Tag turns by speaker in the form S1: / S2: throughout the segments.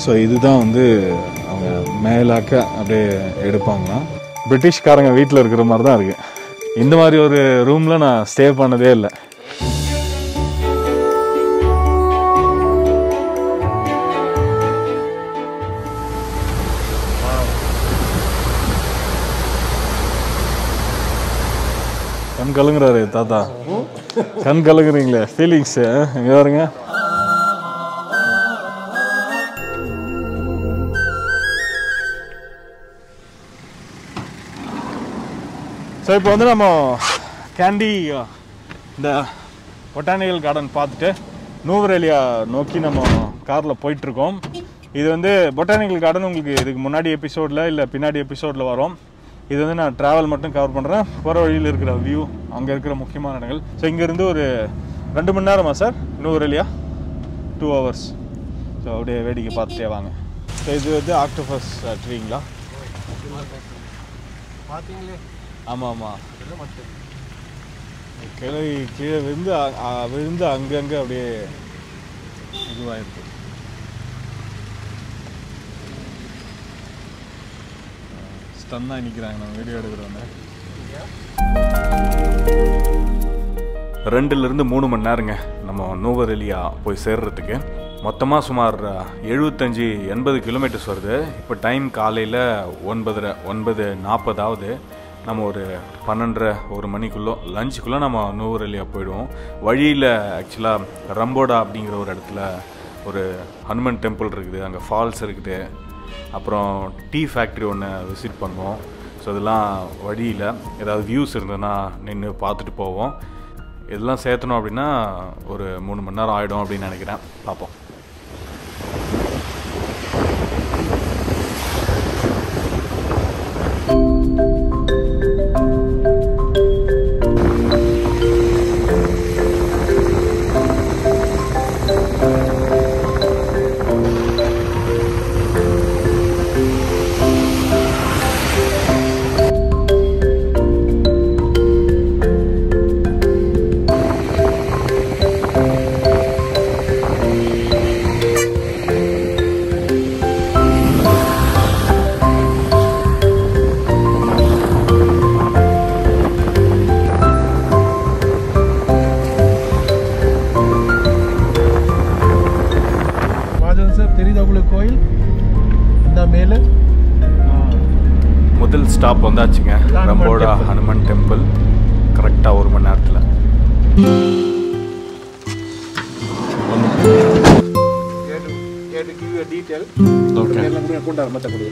S1: So இதுதான் வந்து அவங்க மேலாக்க அப்படியே எடுப்பாங்களாம் பிரிட்டிஷ்காரங்க வீட்டில் இருக்கிற மாதிரி தான் இருக்குது இந்த மாதிரி ஒரு ரூமில் நான் ஸ்டே பண்ணதே இல்லை கண் கலங்குறாரு தாத்தா கண் கலங்குறீங்களே ஃபீலிங்ஸு இங்கே பாருங்க ஸோ இப்போ வந்து நம்ம கேண்டி இந்த பொட்டானிக்கல் கார்டன் பார்த்துட்டு நூவரேலியா நோக்கி நம்ம காரில் போயிட்டுருக்கோம் இது வந்து பொட்டானிக்கல் கார்டன் உங்களுக்கு இதுக்கு முன்னாடி எபிசோடில் இல்லை பின்னாடி எபிசோடில் வரும் இது வந்து நான் ட்ராவல் மட்டும் கவர் பண்ணுறேன் போகிற வழியில் இருக்கிற வியூ அங்கே இருக்கிற முக்கியமான இடங்கள் ஸோ இங்கேருந்து ஒரு ரெண்டு மணி நேரமா sir Nuwara Eliya two hours so அப்படியே வேடிக்கை பார்த்துட்டே வாங்க ஸோ இது வந்து ஆக்டோபஸ் ட்ரீங்களா
S2: பார்த்தீங்களே
S1: ஆமாம் ஆமாம்
S2: இதெல்லாம் மட்டும்
S1: கிளை கீழே விழுந்து அ- அ- விழுந்து அங்கங்கே அப்படியே இதுவாயிருக்கு ஸ்டன்னாக நிற்கிறாங்க நம்ம வீடியோ எடுக்கிறவங்க ரெண்டுலேருந்து மூணு மணி நேரங்க நம்ம நூவரெலியா போய் சேர்றதுக்கு மொத்தமாக சுமார் எழுபத்தஞ்சி எண்பது கிலோமீட்டர்ஸ் வருது இப்போ டைம் காலையில் ஒன்பதரை ஒன்பது நாற்பதாவது நம்ம ஒரு பன்னெண்டரை ஒரு மணிக்குள்ளே லஞ்சுக்குள்ளே நம்ம நூவரெலியா போயிடுவோம் வழியில் ஆக்சுவலாக ரம்போடா அப்படிங்கிற ஒரு இடத்துல ஒரு ஹனுமன் டெம்பிள் இருக்குது அங்கே ஃபால்ஸ் இருக்குது அப்புறம் டீ ஃபேக்ட்ரி ஒன்று விசிட் பண்ணுவோம் ஸோ இதெல்லாம் வழியில் ஏதாவது வியூஸ் இருந்ததுன்னா நின்று பார்த்துட்டு போவோம் இதெல்லாம் சேர்த்தணும் அப்படின்னா ஒரு மூணு மணி நேரம் ஆகிடும் அப்படின்னு நினைக்கிறேன் பார்ப்போம்
S2: மாதவன் சார் தெரியுதா உங்களுக்கு கோயில் இந்த மேலே
S1: முதல் ஸ்டாப் வந்தாச்சுங்க
S2: ஹனுமான்
S1: ரம்போடா
S2: temple.
S1: ஹனுமன் டெம்பிள் கரெக்டாக ஒரு மணி நேரத்தில்
S2: give you a detail.
S1: Okay
S2: எல்லாம் கூட கொண்டாரு மற்றபடி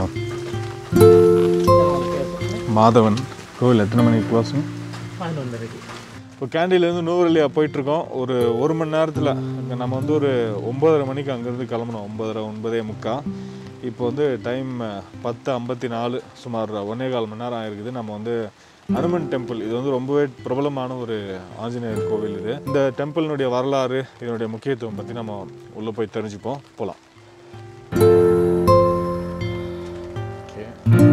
S1: மாதவன் கோவில் எத்தனை மணிக்கு க்ளோஸுங்க
S2: பதினொன்றரைக்கு
S1: இப்போ கேண்டிலேருந்து நூறுலையா போயிட்டுருக்கோம் ஒரு ஒரு மணி நேரத்தில் அங்கே நம்ம வந்து ஒரு ஒம்பதரை மணிக்கு அங்கேருந்து கிளம்பணும் ஒம்பதரை ஒன்பதே முக்கா இப்போ வந்து டைம் பத்து ஐம்பத்தி நாலு சுமார் ஒன்னே கால் மணி நேரம் ஆயிருக்குது நம்ம வந்து ஹனுமன் டெம்பிள் இது வந்து ரொம்பவே பிரபலமான ஒரு ஆஞ்சநேயர் கோவில் இது இந்த டெம்பிளினுடைய வரலாறு இதனுடைய முக்கியத்துவம் பற்றி நம்ம உள்ளே போய் தெரிஞ்சுப்போம் போகலாம் ஓகே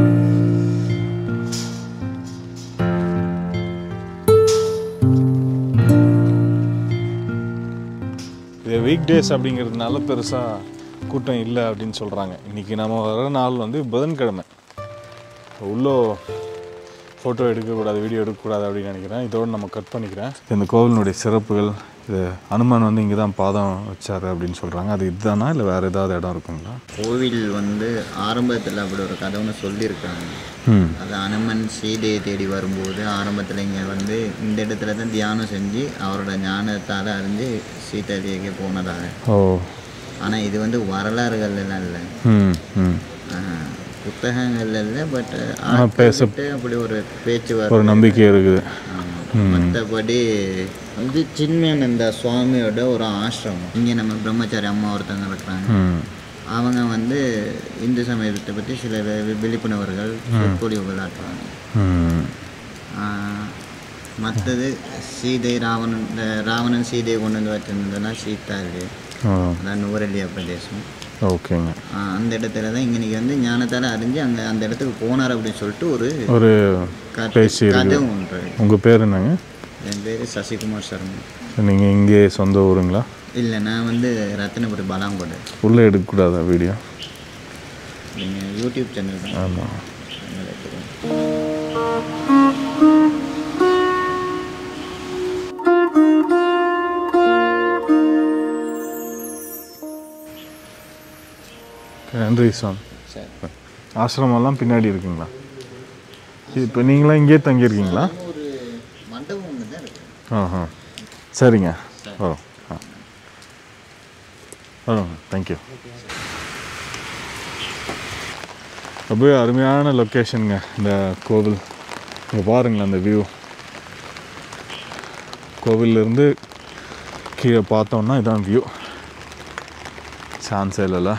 S1: இது வீக் டேஸ் அப்படிங்கிறதுனால பெருசாக கூட்டம் இல்லை அப்படின்னு சொல்கிறாங்க இன்றைக்கி நம்ம வர நாள் வந்து புதன்கிழமை உள்ளே ஃபோட்டோ எடுக்கக்கூடாது வீடியோ எடுக்கக்கூடாது அப்படின்னு நினைக்கிறேன் இதோடு நம்ம கட் பண்ணிக்கிறேன் இந்த கோவிலினுடைய சிறப்புகள் இது அனுமன் வந்து இங்கே தான் பாதம் வச்சார் அப்படின்னு சொல்கிறாங்க அது இதுதானா இல்லை வேறு ஏதாவது இடம் இருக்குங்களா
S3: கோவில் வந்து ஆரம்பத்தில் அப்படி ஒரு கதை ஒன்று சொல்லியிருக்காங்க
S1: ம்
S3: அது அனுமன் சீதையை தேடி வரும்போது ஆரம்பத்தில் இங்கே வந்து இந்த இடத்துல தான் தியானம் செஞ்சு அவரோட ஞானத்தால் அறிஞ்சு சீதாதேவிக்கு போனதாக
S1: ஓ
S3: ஆனால் இது வந்து வரலாறுகள் எல்லாம் இல்லை
S1: ம் ம்
S3: ஆஹ், புத்தகங்கள்ல இல்லை பட்
S1: பேச-
S3: அப்படி ஒரு பேச்சு
S1: ஒரு
S3: வரும்
S1: நம்பிக்கை இருக்குது
S3: மற்றபடி வந்து சின்மயானந்தா சுவாமியோட ஒரு ஆசிரமம் இங்கே நம்ம பிரம்மச்சாரி அம்மா ஒருத்தவங்க இருக்கிறாங்க
S1: ம்
S3: அவங்க வந்து இந்து சமயத்தை பற்றி சில வி- விழிப்புணர்வுகள் சொற்பொழிவுகள் ஆற்றுவாங்க
S1: ம்
S3: மற்றது சீதை ராவணன் இந்த ராவணன் சீதையை கொண்டு வந்து வச்சிருந்ததுன்னா சீதாது
S1: ஓ
S3: அதான் நுவரெலியா பிரதேசம்
S1: ஓகேங்க
S3: ஆஹ் அந்த இடத்துல தான் இங்கே வந்து ஞானத்தால் அறிஞ்சு அங்கே அந்த இடத்துக்கு போனார் அப்படின்னு சொல்லிட்டு ஒரு
S1: ஒரு
S3: கதை-
S1: பேச்சு
S3: கதை
S1: இருக்குது
S3: ஒன்று
S1: உங்கள் பேர் என்னங்க
S3: என் பேர் சசிகுமார் சர்மா
S1: நீங்கள் இங்கே சொந்த ஊருங்களா
S3: இல்லை நான் வந்து ரத்தினபுரி பலாங்கோடு
S1: உள்ளே எடுக்கக்கூடாதா வீடியோ
S3: நீங்கள் யூடியூப் சேனல் தான்
S1: ஆமாம்
S3: channel எடுத்துக்கோங்க.
S1: நன்றி சுவாமி
S3: சரி
S1: ஆசிரமெல்லாம் பின்னாடி இருக்குங்களா இப்போ நீங்களாம் இங்கேயே தங்கியிருக்கீங்களா
S3: ஒரு மண்டபம் ஒன்று தான் இருக்கு
S1: ஆஹா சரிங்க ஓ ஆ ஓ தேங்க்யூ அப்படியே அருமையான லொக்கேஷனுங்க இந்த கோவில் இங்கே பாருங்களேன் அந்த வியூ கோவிலிருந்து கீழே பார்த்தோம்னா இதான் வியூ சான்ஸே இல்லைல்ல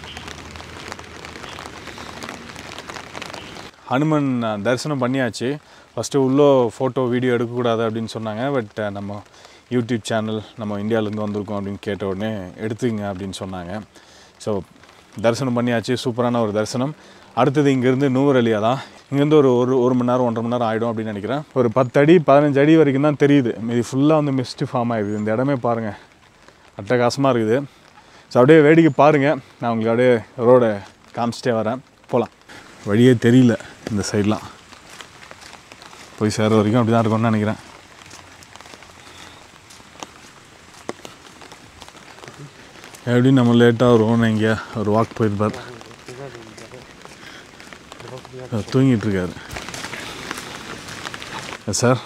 S1: ஹனுமன் அஹ், தரிசனம் பண்ணியாச்சு ஃபஸ்ட்டு உள்ளே ஃபோட்டோ வீடியோ எடுக்கக்கூடாது அப்படின்னு சொன்னாங்க பட் நம்ம யூடியூப் சேனல் நம்ம இந்தியாவிலேருந்து வந்திருக்கோம் அப்படின்னு கேட்ட உடனே எடுத்துங்க அப்படின்னு சொன்னாங்க ஸோ தரிசனம் பண்ணியாச்சு சூப்பரான ஒரு தரிசனம் அடுத்தது இங்கேருந்து நூவரலியா தான் இங்கேருந்து ஒரு ஒரு ஒரு மணி நேரம் ஒன்றரை மணி நேரம் ஆகிடும் அப்படின்னு நினைக்கிறேன் ஒரு பத்து அடி பதினஞ்சு அடி வரைக்கும் தான் தெரியுது இது ஃபுல்லாக வந்து மிஸ்ட்டு ஃபார்ம் ஆகிடுது இந்த இடமே பாருங்கள் அட்டகாசமாக இருக்குது ஸோ அப்படியே வேடிக்கை பாருங்கள் நான் உங்களுக்கு அப்படியே ரோடை காமிச்சிட்டே வரேன் போகலாம் வழியே தெரியல இந்த சைட்லாம் போய் சேர்ற வரைக்கும் அப்படி தான் இருக்கும்னு நினைக்கிறேன் எப்படி நம்ம லேட்டாக வருவோம் இங்கே ஒரு வாக் போயிருப்பார் அவர் தூங்கிட்டு இருக்காரு சார்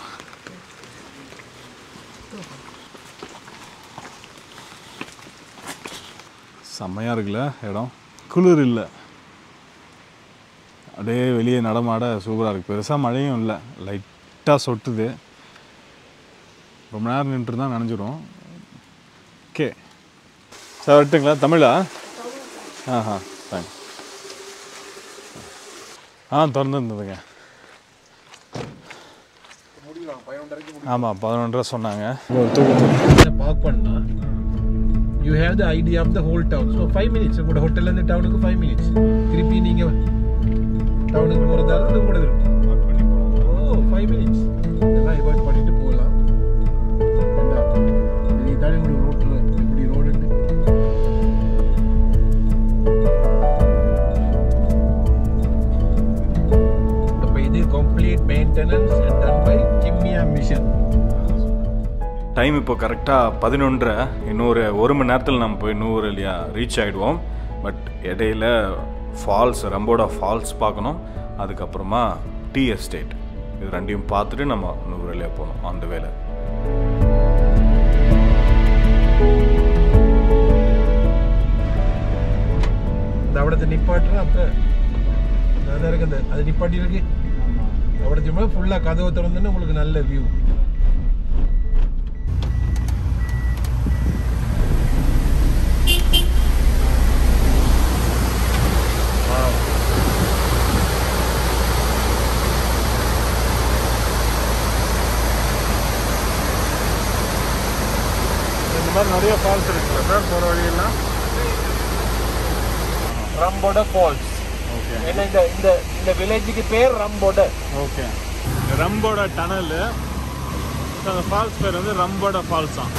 S1: செம்மையாக இருக்குல்ல இடம் குளிர் இல்லை அப்படியே வெளியே நடமாட சூப்பராக இருக்குது பெருசாக மழையும் இல்லை லைட்டாக சொட்டுது ரொம்ப நேரம் நின்று தான் நனைஞ்சிரும் ஓகே சார் வரட்டுங்களா தமிழா ஆஹா தேங்க்ஸ் ஆ திறந்து இருந்ததுங்க ஆமாம் பதினொன்றரை சொன்னாங்க
S2: பார்க் பண்ணா you have the idea of the whole town so five minutes உங்களோட ஹோட்டல்லேருந்து டவுனுக்கு ஃபைவ் மினிட்ஸ் திருப்பி நீங்கள் டவுனுக்கு போகிறதால அது கூட இருக்கும் ஓ ஃபைவ் மினிட்ஸ் இதெல்லாம் எவாய்ட் பண்ணிட்டு போகலாம் இது தானே உங்களுக்கு ரோட்டில் எப்படி ரோடுன்னு அப்போ இது கம்ப்ளீட் மெயின்டெனன்ஸ் டன் பை கிம்மியா மிஷன்
S1: டைம் இப்போ கரெக்டாக பதினொன்றரை இன்னொரு ஒரு மணி நேரத்தில் நம்ம போய் நூறுலியா ரீச் ஆகிடுவோம் பட் இடையில ஃபால்ஸ் ரம்போடா ஃபால்ஸ் பார்க்கணும் அதுக்கப்புறமா டீ எஸ்டேட் இது ரெண்டையும் பார்த்துட்டு நம்ம நூறுலியா போகணும் அந்த வேலை
S2: இந்த அവിടത്തെ நிப்பாட்டுற அப்ப அதான் இருக்கு அந்த அது நிப்பாட்டி இருக்கு അവിടെ சும்மா ஃபுல்லா கதவை திறந்துன்னு உங்களுக்கு நல்ல வியூ
S1: இந்த மாதிரி நிறைய ஃபால்ஸ் இருக்குல்ல சார் போகிற வழியெல்லாம்
S2: ரம்போட ஃபால்ஸ்
S1: ஓகே
S2: ஏன்னா இந்த இந்த இந்த வில்லேஜுக்கு பேர் ரம்போட
S1: ஓகே ரம்போட டனல் அந்த ஃபால்ஸ் பேர் வந்து ரம்போட ஃபால்ஸ் தான்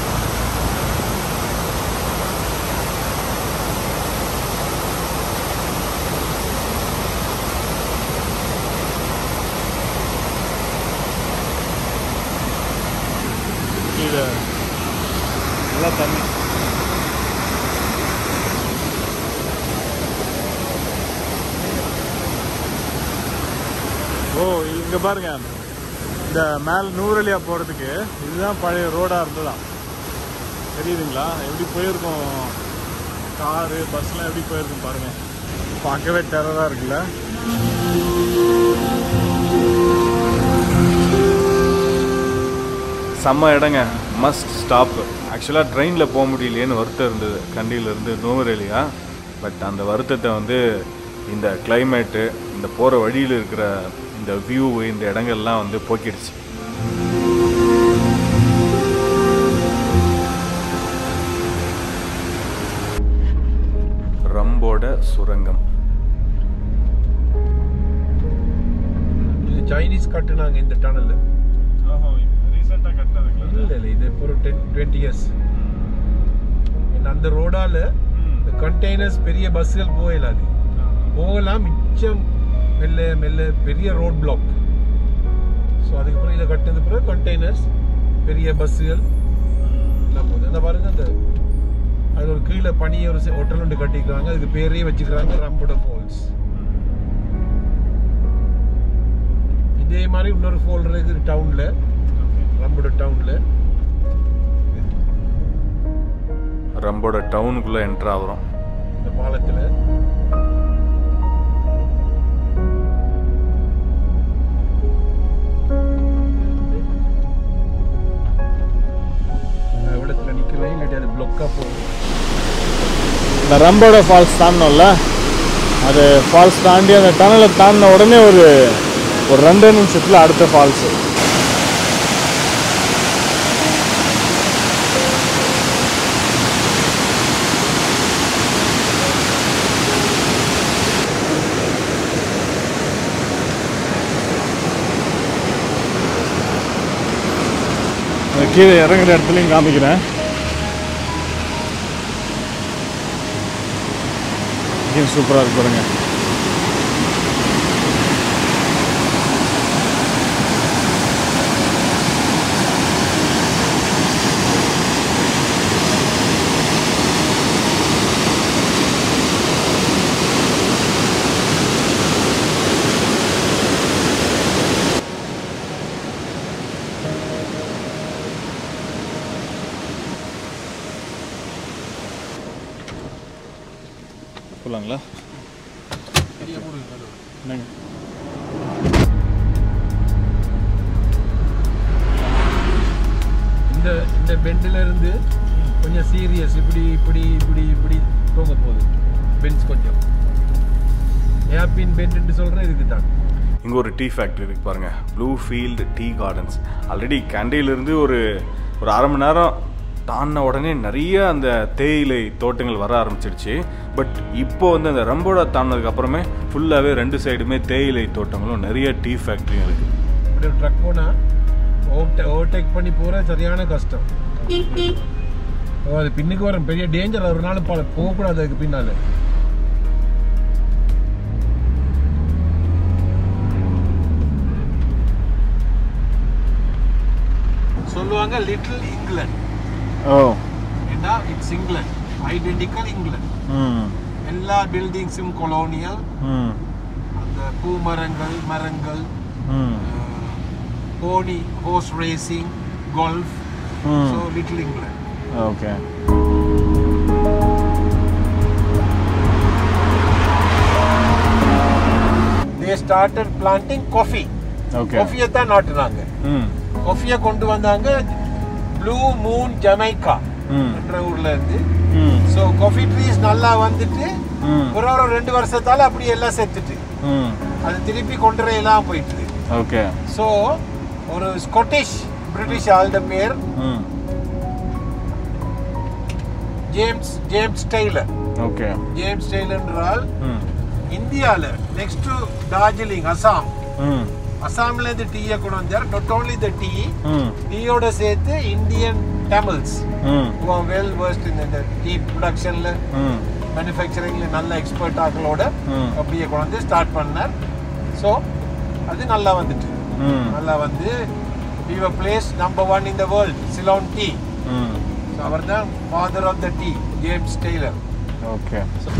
S1: இது நல்லா தண்ணி ஓ இங்க பாருங்க இந்த மேல் நூறலியா போகிறதுக்கு இதுதான் பழைய ரோடாக இருந்ததாம் தெரியுதுங்களா எப்படி போயிருக்கோம் காரு பஸ்லாம் எப்படி போயிருக்கும் பாருங்க பார்க்கவே டெரராக இருக்குல்ல செம்ம இடங்க மஸ்ட் ஸ்டாப் ஆக்சுவலாக ட்ரெயினில் போக முடியலையேன்னு வருத்தம் இருந்தது கண்டியிலேருந்து நூவரேலியா பட் அந்த வருத்தத்தை வந்து இந்த கிளைமேட்டு இந்த போகிற வழியில் இருக்கிற இந்த வியூ இந்த இடங்கள்லாம் வந்து போக்கிடுச்சு ரம்போட சுரங்கம்
S2: இது சைனீஸ் கட்டுனாங்க இந்த டனல்ல
S1: ரீசெண்டாக கட்டினதுங்களா
S2: இல்ல இல்ல இது இப்போ ஒரு டென் டுவெண்ட்டி இயர்ஸ் இந்த அந்த ரோடால இந்த கண்டெய்னர்ஸ் பெரிய பஸ்ஸுகள் போயிடாது போகலாம் மிச்சம் மெல்ல மெல்ல பெரிய ரோட் பிளாக் ஸோ அதுக்கப்புறம் இதை கட்டினது பிறகு கண்டெய்னர்ஸ் பெரிய பஸ்ஸுகள் எல்லாம் போகுது அந்த பாருங்க அந்த அது ஒரு கீழே பனி ஒரு ஹோட்டல் ஒன்று கட்டிக்கிறாங்க அதுக்கு பேரே வச்சுக்கிறாங்க ரம்புட ஃபால்ஸ் இதே மாதிரி இன்னொரு ஃபால் இருக்குது டவுன்ல ரம்புட டவுன்ல
S1: ரம்போட டவுனுக்குள்ளே என்ட்ரு ஆகிறோம்
S2: இந்த பாலத்துல இடத்துல நிக்கலாம் இல்லாட்டி அது பிளொக்கா போகும்
S4: இந்த ரம்போட ஃபால்ஸ் தாண்டோம்ல அது ஃபால்ஸ் தாண்டி அந்த டனலை தாண்டின உடனே ஒரு ஒரு ரெண்டு நிமிஷத்தில் அடுத்த ஃபால்ஸு கீழே இறங்குற இடத்துலையும் காமிக்கிறேன் இங்கேயும் சூப்பராக இருக்கு பாருங்க போகலாங்களா என்னங்க
S2: இந்த இந்த பெண்டில் இருந்து கொஞ்சம் சீரியஸ் இப்படி இப்படி இப்படி இப்படி போக போகுது பென்ஸ் கொஞ்சம் ஏப்பின் பெண்டுன்னு சொல்கிறேன் இதுக்கு தான்
S1: இங்கே ஒரு டீ ஃபேக்ட்ரி இருக்கு பாருங்க blue field tea gardens already கேண்டையிலேருந்து ஒரு ஒரு அரை மணி நேரம் தாண்டின உடனே நிறைய அந்த தேயிலை தோட்டங்கள் வர ஆரம்பிச்சிருச்சு பட் இப்போ வந்து அந்த ரம்போட தாண்டினதுக்கு அப்புறமே ஃபுல்லாகவே ரெண்டு சைடுமே தேயிலை தோட்டங்களும் நிறைய டீ ஃபேக்ட்ரியும் இருக்குது
S2: இப்படி ஒரு ட்ரக் போனால் ஓவர்டே ஓவர்டேக் பண்ணி போகிற சரியான கஷ்டம் ஓ அது பின்னுக்கு வரும் பெரிய டேஞ்சர் ஒரு நாள் பல போகக்கூடாது அதுக்கு பின்னால சொல்லுவாங்க லிட்டில் இங்கிலாந்து
S4: ஓ
S2: ஏன்னா இட்ஸ் இங்கிலாந்து ஐடென்டிக்கல் இங்கிலாந்து
S4: ம்
S2: எல்லா பில்டிங்ஸும் கொலோனியல்
S4: ம்
S2: அந்த பூ மரங்கள் மரங்கள்
S4: hmm
S2: pony horse racing golf
S4: hmm
S2: so little England
S4: okay
S2: they started planting coffee
S4: okay
S2: காஃபியை தான் நாட்டுனாங்க
S4: ம்
S2: காஃபியை கொண்டு வந்தாங்க ப்ளூ மூன் ஜமைக்கா
S4: ம்
S2: என்ற ஊர்ல இருந்து
S4: ம்
S2: ஸோ காஃபி ட்ரீஸ் நல்லா வந்துட்டு
S4: ம்
S2: ஒரு ஒரு ரெண்டு வருஷத்தால அப்படி எல்லாம் செத்துட்டு
S4: ம்
S2: அது திருப்பி கொண்டு எல்லாம் போயிட்டு
S4: ஓகே
S2: ஸோ ஒரு ஸ்காட்டிஷ் பிரிட்டிஷ் ஆளுட பேர்
S4: hmm
S2: James James Taylor
S4: okay
S2: James டெய்லர்ன்றால்
S4: ம்
S2: இந்தியாவில் நெக்ஸ்ட் டு டார்ஜிலிங் அசாம்
S4: ம்
S2: அசாம்ல இருந்து டீயை கொண்டு வந்தார் not only the tea
S4: hmm
S2: டீயோட சேர்த்து Indian Tamils
S4: hmm
S2: well versed இந்த டீ ப்ரொடக்ஷன்ல
S4: ம்
S2: மேனுஃபேக்சரிங்ல நல்ல எக்ஸ்பர்ட் ஆக்களோட
S4: ம்.
S2: அப்படியே கொண்டு வந்து ஸ்டார்ட் பண்ணார் ஸோ அது நல்லா வந்துட்டு
S4: ம்
S2: நல்லா வந்து விவர் place number one in the world Ceylon tea
S4: hmm
S2: so அவர் தான் father of the tea James Taylor
S4: okay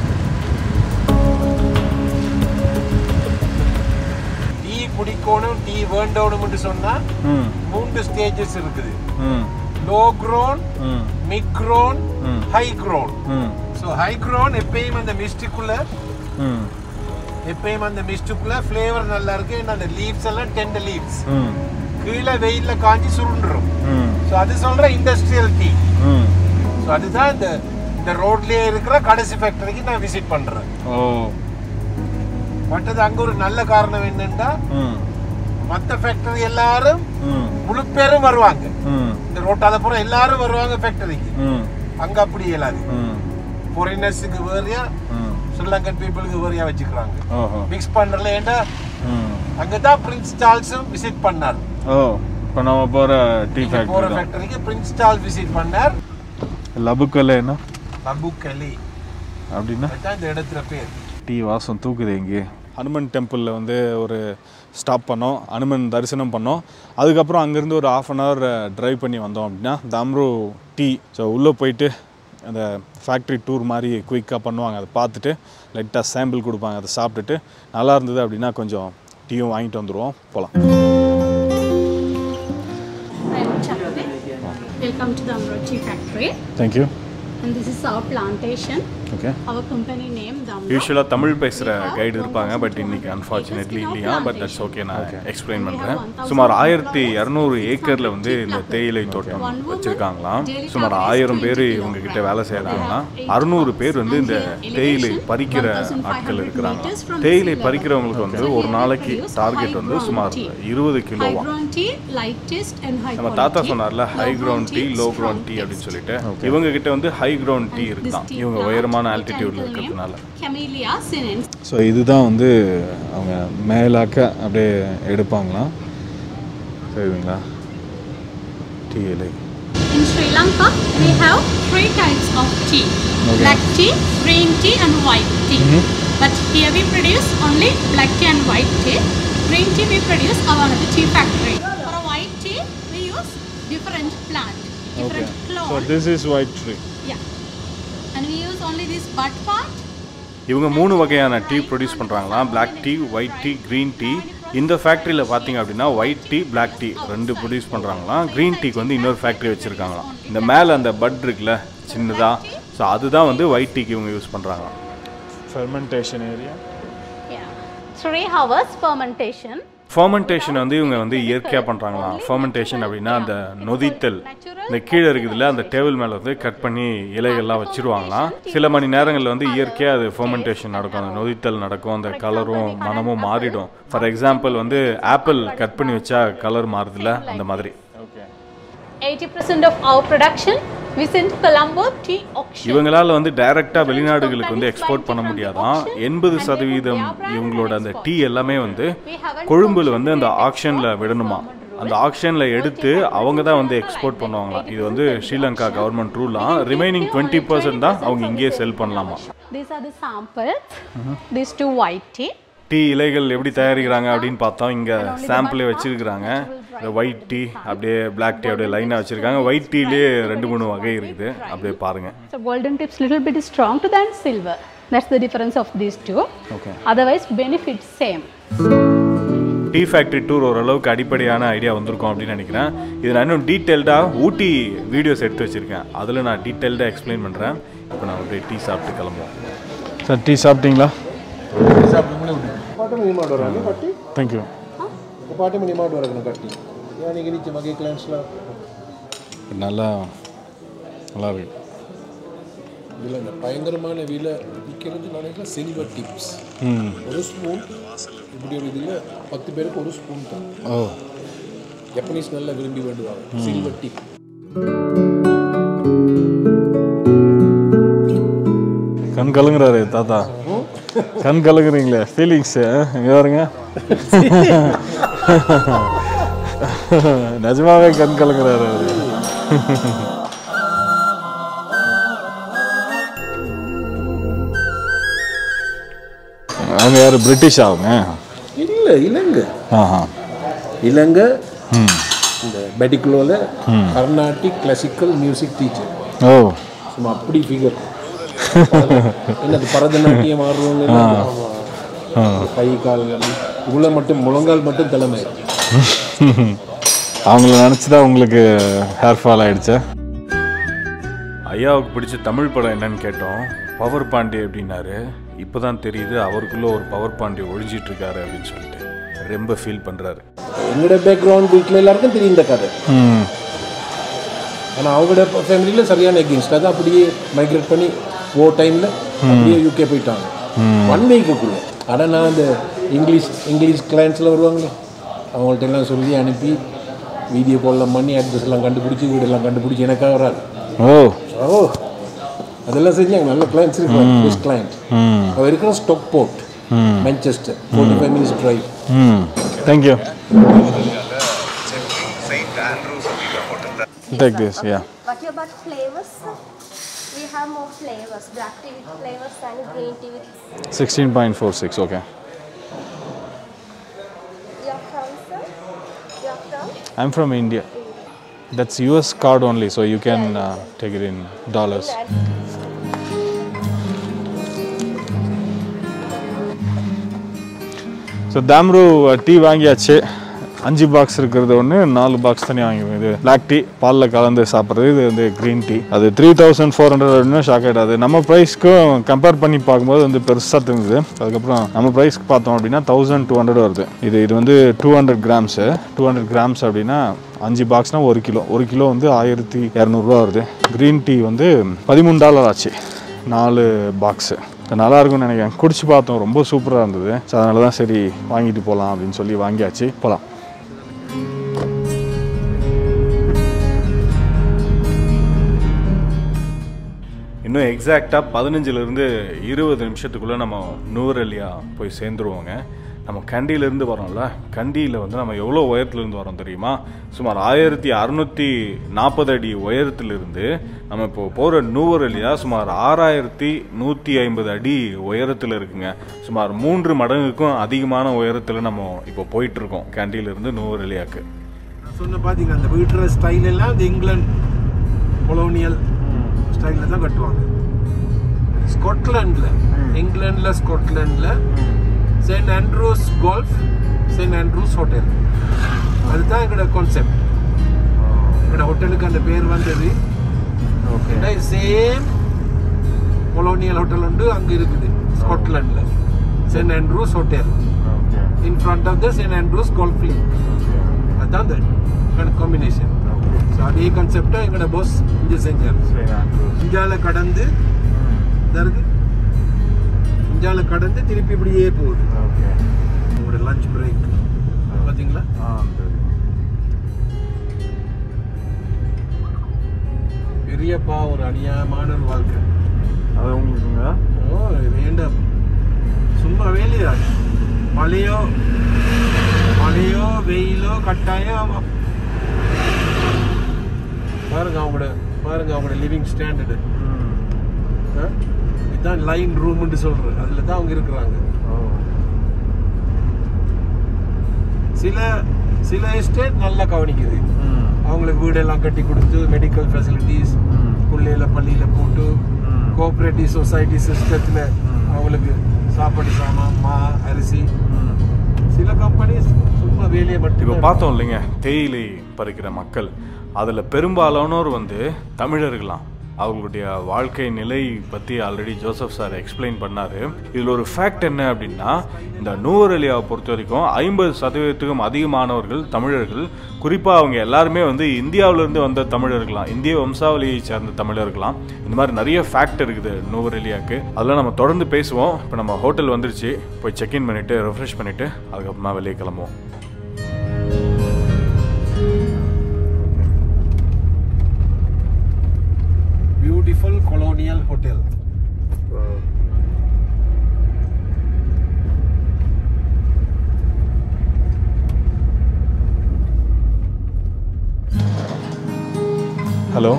S2: tea குடிக்கணும் டீ வேண்டணும்னு சொன்னா
S4: ம்
S2: மூன்று ஸ்டேஜஸ் இருக்குது
S4: hmm
S2: low grown
S4: hmm
S2: mid grown
S4: hmm.
S2: High grown
S4: hmm
S2: so high grown எப்பயும் அந்த மிஸ்டுக்குள்ள
S4: ம்
S2: எப்பயும் அந்த மிஸ்டுக்குள்ள ஃப்ளேவர் நல்லா இருக்கு ஏன்னா அந்த லீவ்ஸ் எல்லாம் டென்ட் லீவ்ஸ்
S4: ம்
S2: கீழே வெயில்ல காஞ்சி சுருண்டுரும்
S4: ம்
S2: ஸோ அது சொல்ற இண்டஸ்ட்ரியல் டீ
S4: ம்
S2: ஸோ அதுதான் இந்த இந்த ரோட்லயே இருக்கிற கடைசி ஃபேக்டரிக்கு நான் விசிட் பண்றேன்
S4: ஓ
S2: மற்றது அங்க ஒரு நல்ல காரணம் என்னன்னா
S4: ம்
S2: மற்ற ஃபேக்டரி எல்லாரும்
S4: ம்
S2: முழு பேரும் வருவாங்க
S4: ம்
S2: இந்த ரோட்டால போற எல்லாரும் வருவாங்க ஃபேக்டரிக்கு
S4: ம்
S2: அங்க அப்படி இயலாது
S4: ம்
S2: ஃபாரினர்ஸுக்கு வேறையா
S4: ம்
S2: ஸ்ரீலங்கன் பீப்புளுக்கு வேறையா வச்சுக்கிறாங்க
S4: ஓஹோ
S2: மிக்ஸ் பண்றல ஏன்டா
S4: ம்
S2: அங்கதான் பிரின்ஸ் சார்ல்ஸும் விசிட் பண்ணார்
S4: ஓ இப்போ நம்ம போகிற டீ
S2: இங்க போற
S4: ஃபேக்ட்ரி தான்
S2: ஃபேக்டரிக்கு பிரின்ஸ் சார்ல்ஸ் விசிட் பண்ணார்
S4: லபுக்கல்ல என்ன
S2: பம்பு கலி
S1: அப்படின்னா
S2: அதுதான் இந்த இடத்துல பேர்
S1: டீ வாசம் தூக்குது இங்கே ஹனுமன் டெம்பிளில் வந்து ஒரு ஸ்டாப் பண்ணோம் ஹனுமன் தரிசனம் பண்ணோம் அதுக்கப்புறம் அங்கேருந்து ஒரு ஆஃப் அன் ஹவர் ட்ரைவ் பண்ணி வந்தோம் அப்படின்னா தாம்ரு டீ ஸோ உள்ளே போயிட்டு அந்த ஃபேக்ட்ரி டூர் மாதிரி குயிக்காக பண்ணுவாங்க அதை பார்த்துட்டு லைட்டாக சாம்பிள் கொடுப்பாங்க அதை சாப்பிட்டுட்டு நல்லா இருந்தது அப்படின்னா கொஞ்சம் டீயும் வாங்கிட்டு வந்துடுவோம் போகலாம்
S5: I am Chakri. Welcome to the Amrochi factory.
S1: Thank you
S5: And this is our plantation.
S1: Okay
S5: Our company name Damro.
S1: யூஸ்வலாக தமிழ் பேசுகிற கைடு இருப்பாங்க பட் இன்னைக்கு அன்ஃபார்ச்சுனேட்லி இல்லையா பட் தட்ஸ் ஓகே நான் எக்ஸ்பிளைன் பண்ணுறேன் சுமார் ஆயிரத்தி இரநூறு ஏக்கரில் வந்து இந்த தேயிலை தோட்டம் வச்சுருக்காங்களாம் சுமார் ஆயிரம் பேர் இவங்க கிட்ட வேலை செய்கிறாங்களாம் அறுநூறு பேர் வந்து இந்த தேயிலை பறிக்கிற ஆட்கள் இருக்கிறாங்க தேயிலை பறிக்கிறவங்களுக்கு வந்து ஒரு நாளைக்கு டார்கெட் வந்து சுமார் இருபது கிலோவா
S5: High ground tea, lightest and high
S1: நம்ம
S5: quality.
S1: தாத்தா சொன்னார்ல high
S5: Low
S1: ground tea low ground tea அப்படின்னு சொல்லிட்டு இவங்க கிட்ட வந்து ஹை கிரவுண்ட் டீ
S5: This
S1: இருக்குதான்
S5: tea
S1: இவங்க
S5: plant,
S1: உயரமான
S5: botanical
S1: ஆல்டிடியூட்ல
S5: name,
S1: இருக்கிறதுனால
S5: Camellia sinensis.
S1: ஸோ இதுதான் வந்து அவங்க மேலாக்க அப்படியே எடுப்பாங்களாம் சரிங்களா டீ இலை
S5: In Sri Lanka, we have three types of tea. Black tea, green tea and white tea. But here we produce only black tea and white tea. Green tea we produce our another tea factory. For a white tea, we use different plant, different
S4: so
S5: clone.
S4: This is white tree
S5: Yeah. And we use only this bud part.
S1: இவங்க மூணு வகையான tea produce பண்ணுறாங்களாம் black tea white tea green tea இந்த ஃபேக்ட்ரியில் பார்த்தீங்க அப்படின்னா white tea black tea ரெண்டு produce பண்ணுறாங்களாம் க்ரீன் டீக்கு வந்து இன்னொரு ஃபேக்ட்ரி வச்சுருக்காங்களாம் இந்த மேலே அந்த பட் இருக்குல்ல சின்னதாக ஸோ அதுதான் வந்து ஒயிட் டீக்கு இவங்க யூஸ் பண்ணுறாங்களாம்
S4: fermentation area
S5: Yeah. Three hours fermentation.
S1: Fermentation வந்து இவங்க வந்து இயற்கையாக பண்ணுறாங்களாம் ஃபர்மெண்டேஷன் அப்படின்னா அந்த நொதித்தல் இந்த கீழே இருக்குதுல்ல அந்த டேபிள் மேலே வந்து கட் பண்ணி இலைகள்லாம் வச்சிருவாங்களாம் சில மணி நேரங்களில் வந்து இயற்கையாக அது ஃபர்மெண்டேஷன் நடக்கும் அந்த நொதித்தல் நடக்கும் அந்த கலரும் மனமும் மாறிடும் ஃபார் எக்ஸாம்பிள் வந்து ஆப்பிள் கட் பண்ணி வச்சா கலர் மாறுதுல்ல அந்த மாதிரி
S4: okay
S5: 80% of our production we send to Colombo tea auction.
S1: இவங்களால வந்து டைரெக்டாக வெளிநாடுகளுக்கு வந்து எக்ஸ்போர்ட் பண்ண முடியாதான் எண்பது சதவீதம் இவங்களோட அந்த டீ எல்லாமே வந்து கொழும்புல வந்து அந்த ஆக்ஷனில் விடணுமா அந்த ஆக்ஷனில் எடுத்து அவங்க தான் வந்து எக்ஸ்போர்ட் பண்ணுவாங்களாம் இது வந்து ஸ்ரீலங்கா கவர்மெண்ட் ரூலாம் ரிமைனிங் டுவெண்ட்டி பர்சன்ட் தான் அவங்க இங்கேயே செல் பண்ணலாமா
S5: These are the samples. These two white tea.
S1: Tea இலைகள் எப்படி தயாரிக்கிறாங்க அப்படின்னு பார்த்தோம் இங்கே சாம்பிளே வச்சிருக்கிறாங்க இந்த ஒயிட் டீ அப்படியே பிளாக் டீ அப்படியே லைனாக வச்சுருக்காங்க ஒயிட் டீலேயே ரெண்டு மூணு வகை இருக்குது அப்படியே பாருங்கள்
S5: So golden tips little bit strong to than silver. That's the difference of these two.
S1: Okay.
S5: Otherwise benefits same.
S1: Tea factory tour ஓரளவுக்கு அடிப்படையான ஐடியா வந்திருக்கும் அப்படின்னு நினைக்கிறேன் இது நான் இன்னும் டீட்டெயில்டாக ஊட்டி வீடியோஸ் எடுத்து வச்சுருக்கேன் அதில் நான் டீட்டெயில்டாக எக்ஸ்பிளைன் பண்ணுறேன் இப்போ நான் அப்படியே டீ சாப்பிட்டு கிளம்புவோம்
S4: சார் டீ சாப்பிட்டீங்களா
S2: சாப்பிடுங்களே விட்டு பாட்டு மணி மாடு வராங்க கட்டி
S4: தேங்க்யூ
S2: பாட்டு மணி மாடு வரணும் கட்டி ஏன் நீங்கள் நிச்சயம் வகை கிளான்ஸ்லாம்
S1: நல்லா நல்லா இருக்கு
S2: இதில் இந்த பயங்கரமான விலை விற்கிறது நினைக்கிறேன் சில்வர் டிப்ஸ்
S1: ம்
S2: ஒரு ஸ்பூன் இப்படி ஒரு இதில் பத்து பேருக்கு ஒரு ஸ்பூன் தான்
S1: ஓ
S2: ஜப்பனீஸ் நல்லா விரும்பி வேண்டுவாங்க சில்வர் டிப்
S1: கண் கலங்குறாரு தாத்தா கண் கலங்குறீங்களே ஃபீலிங்ஸு இங்கே பாருங்க நிஜமாவே கண் கலங்குறாரு அவரு அவங்க யார் பிரிட்டிஷ் அவங்க
S2: இல்லை இலங்கை
S1: ஆஹா
S2: இலங்கை இந்த பெட்டிகுலோவில் கர்நாடிக் கிளாசிக்கல் மியூசிக் டீச்சர்
S1: ஓ
S2: சும்மா அப்படி ஃபிகர் என்னது பரதநாட்டியம் ஆடுறவங்க எல்லாம் ஆமா. கை கால்கள் இவ்வளோ மட்டும் முழங்கால் மட்டும் தலைமை
S1: அவங்கள நினச்சி தான் உங்களுக்கு ஹேர் ஃபால் ஆயிடுச்சா ஐயாவுக்கு பிடிச்ச தமிழ் படம் என்னன்னு கேட்டோம் பவர் பாண்டி அப்படின்னாரு இப்போதான் தெரியுது அவருக்குள்ள ஒரு பவர் பாண்டி ஒழிஞ்சிட்டு இருக்காரு அப்படின்னு சொல்லிட்டு ரொம்ப ஃபீல் பண்றாரு
S2: எங்களோட பேக்ரவுண்ட் வீட்டில் எல்லாருக்கும் தெரியும் இந்த கதை
S1: ம்
S2: ஆனால் அவங்களோட ஃபேமிலியில் சரியான எகெயின்ஸ்ட் அதை அப்படியே மைக்ரேட் பண்ணி ஓ டைமில் அப்படியே யூகே போயிட்டாங்க ஒன் வீக்குக்குள்ளே ஆனால் நான் அந்த இங்கிலீஷ் இங்கிலீஷ் கிளைண்ட்ஸில் வருவாங்களே அவங்கள்ட்ட எல்லாம் சொல்லி அனுப்பி வீடியோ கால்லாம் பண்ணி அட்ரஸ் எல்லாம் கண்டுபிடிச்சி வீடெல்லாம் கண்டுபிடிச்சி எனக்காக வராது
S1: ஓ
S2: ஓ அதெல்லாம் செஞ்சாங்க நல்ல கிளைண்ட்ஸ் இருக்காங்க பெஸ்ட் கிளைண்ட்
S1: ம்
S2: அவர் இருக்கிற Stockport Manchester forty five minutes drive
S1: ம் thank you take this yeah
S6: What about flavors? We have more flavors, black tea with flavors and green tea with.
S4: Sixteen point four six okay
S6: You're from, sir? You're from?
S4: I'm from India that's US card only so you can take it in dollars so தாம்ரூ tea வாங்கியாச்சு அஞ்சு box இருக்கிறது ஒன்று நாலு box தனியாக வாங்கிடுவோம் இது black tea பாலில் கலந்து சாப்பிட்றது இது வந்து க்ரீன் டீ அது த்ரீ தௌசண்ட் ஃபோர் ஹண்ட்ரட் அப்படின்னு ஷாக் ஆகிடாது நம்ம ப்ரைஸ்க்கும் கம்பேர் பண்ணி பார்க்கும்போது வந்து பெருசாக தெரிஞ்சுது அதுக்கப்புறம் நம்ம ப்ரைஸ்க்கு பார்த்தோம் அப்படின்னா தௌசண்ட் டூ ஹண்ட்ரட் வருது இது இது வந்து two hundred grams two hundred grams அப்படின்னா அஞ்சு பாக்ஸ்னால் ஒரு கிலோ ஒரு கிலோ வந்து ஆயிரத்தி இரநூறுவா வருது க்ரீன் டீ வந்து பதிமூணு டாலர் ஆச்சு நாலு பாக்ஸு நல்லா இருக்கும்னு நினைக்கிறேன் குடிச்சு பார்த்தோம் ரொம்ப சூப்பராக இருந்தது ஸோ அதனால தான் சரி வாங்கிட்டு போகலாம் அப்படின்னு சொல்லி வாங்கியாச்சு போகலாம்
S1: இன்னும் எக்ஸாக்டாக பதினஞ்சுலேருந்து இருபது நிமிஷத்துக்குள்ளே நம்ம நூரெலியா போய் சேர்ந்துருவோங்க நம்ம கண்டியிலேருந்து வரோம்ல கண்டியில் வந்து நம்ம எவ்வளோ உயரத்துலேருந்து வரோம் தெரியுமா சுமார் ஆயிரத்தி அறநூற்றி நாற்பது அடி உயரத்திலிருந்து நம்ம இப்போ போகிற நூவரெலியா சுமார் ஆறாயிரத்தி நூற்றி ஐம்பது அடி உயரத்தில் இருக்குங்க சுமார் மூன்று மடங்குக்கும் அதிகமான உயரத்தில் நம்ம இப்போ போயிட்டுருக்கோம் கண்டியிலேருந்து நூவரெலியாக்கு
S2: சொன்ன பார்த்தீங்க அந்த வீட்டுற ஸ்டைல் எல்லாம் இந்த இங்கிலாந்து கொலோனியல் ஸ்டைலில் தான் கட்டுவாங்க ஸ்காட்லாண்டில் இங்கிலாண்டில் ஸ்காட்லாண்டில் Saint Andrews golf Saint Andrews hotel அதுதான் எங்களோட கான்செப்ட் எங்களோட ஹோட்டலுக்கு அந்த பேர் வந்தது
S4: ஓகே
S2: சேம் கொலோனியல் ஹோட்டல் உண்டு அங்கே இருக்குது ஸ்காட்லாண்டில் Saint Andrews hotel
S4: okay
S2: in front of the Saint Andrews golf league அதுதான் அந்த காம்பினேஷன் ஸோ அதே கான்செப்டை எங்களோட பாஸ் இங்கே செஞ்சார் இந்தியாவில் கடந்து இதா இருக்கு இந்தியாவில் கடந்து திருப்பி இப்படியே போகுது
S4: ஓகே
S2: உங்களோட லஞ்ச் பிரேக் பார்த்தீங்களா பெரியப்பா ஒரு அநியாயமான ஒரு வாழ்க்கை
S4: அது உங்களுக்குங்க
S2: ஓ வேண்டாம் சும்மா வேலையா மழையோ மழையோ வெயிலோ கட்டாயம் பாருங்க அவங்களோட பாருங்க அவங்களோட லிவிங் ஸ்டாண்டர்டு இதுதான் லைன் ரூம்னு சொல்றது அதுல தான் அவங்க இருக்கிறாங்க சில சில எஸ்டேட் நல்லா கவனிக்குது அவங்களுக்கு வீடெல்லாம் கட்டி கொடுத்து மெடிக்கல் ஃபெசிலிட்டிஸ் பிள்ளையில பள்ளியில போட்டு கோஆப்ரேட்டிவ் சொசைட்டி சிஸ்டத்துல அவங்களுக்கு சாப்பாடு சாமான் மா அரிசி சில கம்பெனிஸ் சும்மா வேலையை
S1: இப்போ
S2: மட்டும்
S1: பார்த்தோம் இல்லைங்க தேயிலை பறிக்கிற மக்கள் அதில் பெரும்பாலானோர் வந்து தமிழர்களாம் அவங்களுடைய வாழ்க்கை நிலை பற்றி ஆல்ரெடி ஜோசப் சார் எக்ஸ்பிளைன் பண்ணார் இதில் ஒரு ஃபேக்ட் என்ன அப்படின்னா இந்த நூவரலியாவை பொறுத்த வரைக்கும் ஐம்பது சதவீதத்துக்கும் அதிகமானவர்கள் தமிழர்கள் குறிப்பாக அவங்க எல்லாருமே வந்து இந்தியாவிலேருந்து வந்த தமிழர்களாம் இந்திய வம்சாவளியை சேர்ந்த தமிழர்களாம் இந்த மாதிரி நிறைய ஃபேக்ட் இருக்குது நூவரலியாவுக்கு அதெல்லாம் நம்ம தொடர்ந்து பேசுவோம் இப்போ நம்ம ஹோட்டல் வந்துருச்சு போய் செக்இன் பண்ணிவிட்டு ரெஃப்ரெஷ் பண்ணிவிட்டு அதுக்கப்புறமா வெளியே கிளம்புவோம்
S2: பியூட்டிஃபுல் கொலோனியல் ஹோட்டல்
S4: ஹலோ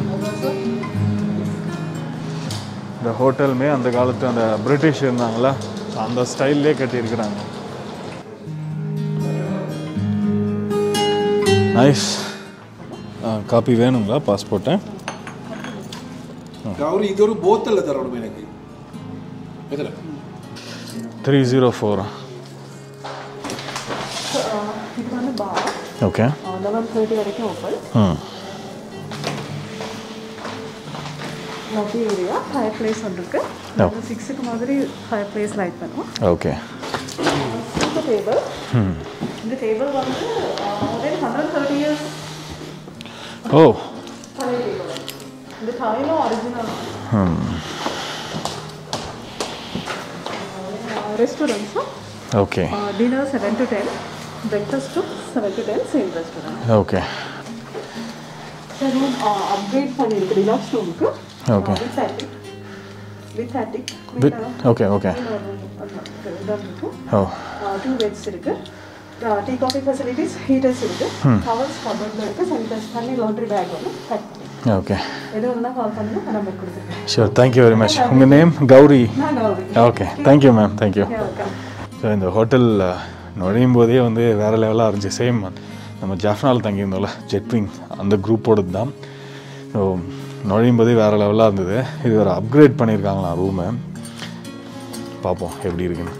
S4: இந்த ஹோட்டலுமே அந்த காலத்து அந்த பிரிட்டிஷ் இருந்தாங்களா அந்த ஸ்டைல்லே கட்டியிருக்கிறாங்க நைஸ் காப்பி வேணுங்களா பாஸ்போர்ட்டை
S2: கௌரி இது ஒரு போத்தல்ல தரணும் எனக்கு எதில்
S4: த்ரீ ஜீரோ ஃபோர்
S7: இது வந்து பார்
S4: ஓகே
S7: லெவன் தேர்ட்டி வரைக்கும் ஓப்பன்
S4: ம்
S7: லாபி ஏரியா ஃபயர் பிளேஸ் ஒன்று இருக்கு சிக்ஸுக்கு மாதிரி ஃபயர் பிளேஸ் லைட் பண்ணுவோம்
S4: ஓகே
S7: இந்த டேபிள் இந்த டேபிள் வந்து ஒரு ஹண்ட்ரட் தேர்ட்டி இயர்ஸ்
S4: ஓ
S7: பழைய டேபிள் இந்த டைலும் ஒரிஜினல் ரெஸ்டாரண்ட்ஸும்
S4: okay
S7: dinner seven to ten breakfast to seven to ten same restaurant
S4: okay
S7: room upgrade பண்ணியிருக்கு ரிலாக்ஸ் ரூமுக்கு
S4: Okay.
S7: With attic with attic
S4: With- okay, okay.
S7: இதாக இருக்கும்
S4: ஓ
S7: டூ பெட்ஸ் இருக்கு டீ காஃபி ஃபெசிலிட்டிஸ் ஹீட்டர்ஸ் இருக்கு towels கபர்டில் இருக்கு sanitize பண்ணி லாண்ட்ரி பேக் ஒன்று பேக் பண்ணி
S4: ஓகே
S7: எது ஒன்றா கால் பண்ணுங்க நான் நம்பர் கொடுத்துருக்கேன்
S4: ஷூர் தேங்க்யூ வெரி மச் உங்கள் நேம் கௌரி
S7: நான் Gowri
S4: okay thank you ma'am thank you
S7: welcome
S4: so இந்த ஹோட்டல் நுழையும் போதே வந்து வேறு லெவலாக இருந்துச்சு சேம் நம்ம ஜாஃப்னால் தங்கியிருந்தோம்ல ஜெட்விங் அந்த குரூப்போடது தான் ஸோ நுழையும் போதே வேறு லெவலாக இருந்தது இது ஒரு அப்கிரேட் பண்ணியிருக்காங்களாம் ரூமை பார்ப்போம் எப்படி இருக்குன்னு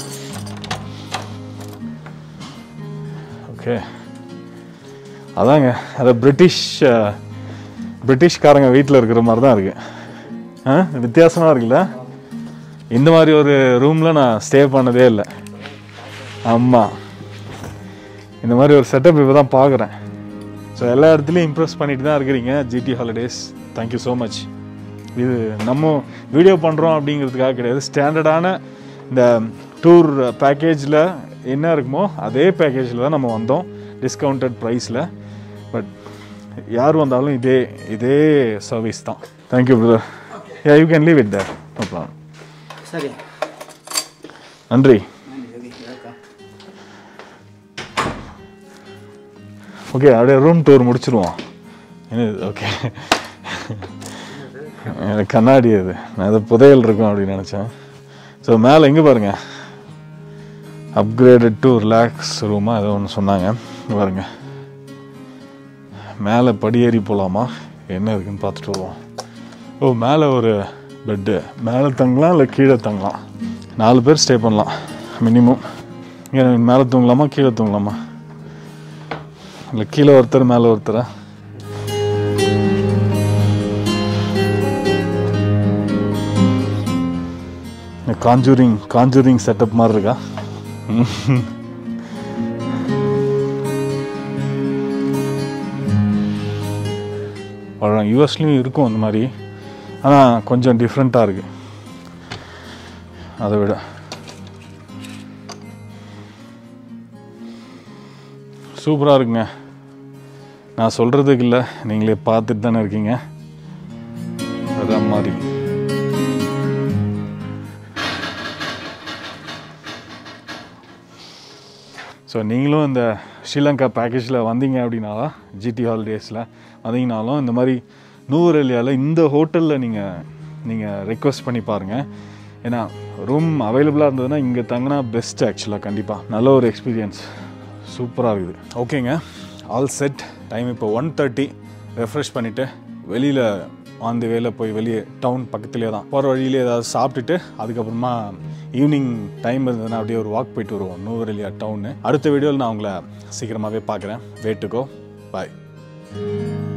S4: ஓகே அதாங்க அது பிரிட்டிஷ் அஹ், பிரிட்டிஷ்காரங்க வீட்டில் இருக்கிற மாதிரி தான் இருக்குது ஆ வித்தியாசமாக இருக்குல்ல இந்த மாதிரி ஒரு ரூமில் நான் ஸ்டே பண்ணதே இல்லை ஆமாம் இந்த மாதிரி ஒரு செட்டப் இப்போ தான் பார்க்குறேன் ஸோ எல்லா இடத்துலையும் இம்ப்ரெஸ் பண்ணிட்டு தான் இருக்கிறீங்க GT holidays thank you so much இது நம்ம வீடியோ பண்ணுறோம் அப்படிங்கிறதுக்காக கிடையாது ஸ்டாண்டர்டான இந்த டூர் பேக்கேஜில் என்ன இருக்குமோ அதே பேக்கேஜில் தான் நம்ம வந்தோம் டிஸ்கவுண்டட் ப்ரைஸில் பட் யார் வந்தாலும் இதே இதே சர்வீஸ் தான் thank you brother yeah you can leave it there no problem
S8: சரி
S4: நன்றி ஓகே அப்படியே ரூம் டூர் முடிச்சிருவோம் என்ன ஓகே எனக்கு கண்ணாடி அது நான் அது புதையல் இருக்கும் அப்படின்னு நினச்சேன் ஸோ மேலே எங்கே பாருங்க அப்கிரேடட் டு ரிலாக்ஸ் ரூமாக ஏதோ ஒன்று சொன்னாங்க இங்க பாருங்க மேலே படியேறி போகலாமா என்ன இருக்குன்னு பார்த்துட்டு வருவோம் ஓ மேலே ஒரு பெட்டு மேலே தங்கலாம் இல்லை கீழே தங்கலாம் நாலு பேர் ஸ்டே பண்ணலாம் மினிமம் ஏன் மேலே தூங்கலாமா கீழே தூங்கலாமா இல்லை கீழே ஒருத்தர் மேலே ஒருத்தரா காஞ்சூரிங் காஞ்சூரிங் செட்டப் மாதிரி இருக்கா யூஎஸ்லேயும் இருக்கும் அந்த மாதிரி ஆனால் கொஞ்சம் டிஃப்ரெண்ட்டாக இருக்குது அதை விட சூப்பராக இருக்குங்க நான் சொல்கிறதுக்கு இல்லை நீங்களே பார்த்துட்டு தானே இருக்கீங்க அதான் மாதிரி ஸோ நீங்களும் இந்த ஸ்ரீலங்கா பேக்கேஜில் வந்தீங்க அப்படின்னா ஜிடி ஹாலிடேஸில் வந்தீங்கனாலும் இந்த மாதிரி நூவரெலியாவில் இந்த ஹோட்டலில் நீங்கள் நீங்கள் ரெக்வஸ்ட் பண்ணி பாருங்கள் ஏன்னா ரூம் அவைலபிளாக இருந்ததுன்னா இங்கே தங்கினா பெஸ்ட் ஆக்சுவலாக கண்டிப்பாக நல்ல ஒரு எக்ஸ்பீரியன்ஸ் சூப்பராக இருக்குது ஓகேங்க ஆல் செட் டைம் இப்போ ஒன் தேர்ட்டி ரெஃப்ரெஷ் பண்ணிவிட்டு வெளியில் ஆன் தி வேல போய் வெளியே டவுன் பக்கத்துலேயே தான் போகிற வழியிலே ஏதாவது சாப்பிட்டுட்டு அதுக்கப்புறமா ஈவினிங் டைம் இருந்ததுன்னா அப்படியே ஒரு வாக் போயிட்டு வருவோம் நூவரெலியா டவுனு அடுத்த வீடியோவில் நான் உங்களை சீக்கிரமாகவே பார்க்குறேன் வேட்டுக்கோ பாய்